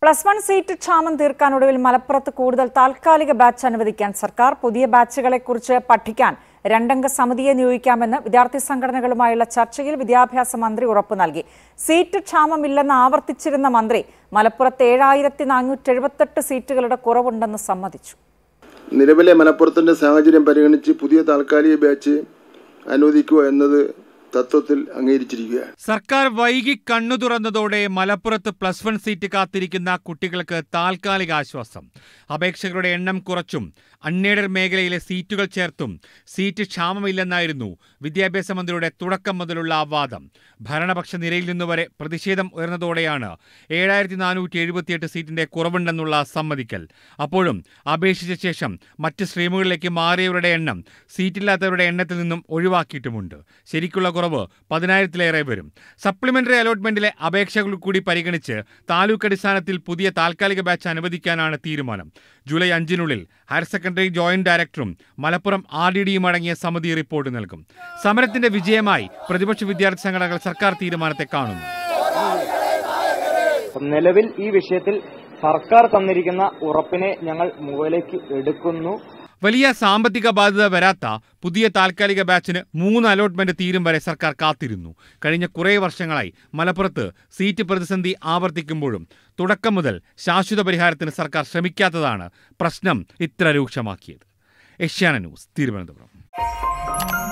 plus one seat ക്ഷാമം തീർക്കാൻ ഒടുവിൽ മലപ്പുറത്ത് കൂടുതൽ താൽക്കാലിക ബാച്ച് അനുവദിക്കാൻ സർക്കാർ പുതിയ ബാച്ചുകളെക്കുറിച്ച് പഠിക്കാൻ രണ്ടംഗ സമിതിയെ നിയോഗിക്കാമെന്ന് വിദ്യാർത്ഥി സംഘടനകളുമായുള്ള ചർച്ചയിൽ വിദ്യാഭ്യാസ മന്ത്രി ഉറപ്പു നൽകി സീറ്റ് ക്ഷാമമില്ലെന്ന് ആവർത്തിച്ചിരുന്ന മന്ത്രി മലപ്പുറത്ത് ഏഴായിരത്തി നാനൂറ്റി എഴുപത്തെട്ട് സീറ്റുകളുടെ കുറവുണ്ടെന്ന് സമ്മതിച്ചു നിലവിലെ മലപ്പുറത്തിന്റെ സാഹചര്യം പരിഗണിച്ച് പുതിയ താൽക്കാലിക ബാച്ച് അനുവദിക്കുക എന്നത് തത്വത്തിൽ അംഗീകരിച്ചിരിക്കുകയാണ് സർക്കാർ വൈകി കണ്ണു തുറന്നതോടെ മലപ്പുറത്ത് പ്ലസ് വൺ സീറ്റ് കാത്തിരിക്കുന്ന കുട്ടികൾക്ക് താൽക്കാലിക ആശ്വാസം അപേക്ഷകരുടെ എണ്ണം കുറച്ചും അൺഎയ്ഡഡ് മേഖലയിലെ സീറ്റുകൾ ചേർത്തും സീറ്റ് ക്ഷാമമില്ലെന്നായിരുന്നു വിദ്യാഭ്യാസ മന്ത്രിയുടെ തുടക്കം മുതലുള്ള വാദം ഭരണപക്ഷ നിരയിൽ നിന്ന് വരെ പ്രതിഷേധം ഉയർന്നതോടെയാണ് ഏഴായിരത്തി നാനൂറ്റി എഴുപത്തിയെട്ട് സീറ്റിന്റെ കുറവുണ്ടെന്നുള്ള സമ്മതിക്കൽ അപ്പോഴും അപേക്ഷിച്ച ശേഷം മറ്റ് സ്ട്രീമുകളിലേക്ക് മാറിയവരുടെ എണ്ണം സീറ്റില്ലാത്തവരുടെ എണ്ണത്തിൽ നിന്നും ഒഴിവാക്കിയിട്ടുമുണ്ട് ശരിക്കുള്ള കുറവ് പതിനായിരത്തിലേറെ വരും സപ്ലിമെന്ററി അലോട്ട്മെന്റിലെ അപേക്ഷകൾ കൂടി പരിഗണിച്ച് താലൂക്ക് അടിസ്ഥാനത്തിൽ പുതിയ താൽക്കാലിക ബാച്ച് അനുവദിക്കാനാണ് തീരുമാനം ജൂലൈ അഞ്ചിനുള്ളിൽ ഹയർ സെക്കൻഡറി ജോയിന്റ് ഡയറക്ടറും മലപ്പുറം ആർ ഡി ഡിയും അടങ്ങിയ സമിതി റിപ്പോർട്ട് നൽകും സമരത്തിന്റെ വിജയമായി പ്രതിപക്ഷ വിദ്യാർത്ഥി സംഘടനകൾ സർക്കാർ തീരുമാനത്തെ കാണുന്നു നിലവിൽ ഈ വിഷയത്തിൽ സർക്കാർ തന്നിരിക്കുന്ന ഉറപ്പിനെ ഞങ്ങൾ മുകളിലേക്ക് എടുക്കുന്നു വലിയ സാമ്പത്തിക ബാധ്യത വരാത്ത പുതിയ താൽക്കാലിക ബാച്ചിന് മൂന്ന് അലോട്ട്മെന്റ് തീരും വരെ സർക്കാർ കാത്തിരുന്നു കഴിഞ്ഞ കുറേ വർഷങ്ങളായി മലപ്പുറത്ത് സീറ്റ് പ്രതിസന്ധി ആവർത്തിക്കുമ്പോഴും തുടക്കം മുതൽ ശാശ്വത പരിഹാരത്തിന് സർക്കാർ ശ്രമിക്കാത്തതാണ് പ്രശ്നം ഇത്ര രൂക്ഷമാക്കിയത് ഏഷ്യാന ന്യൂസ് തിരുവനന്തപുരം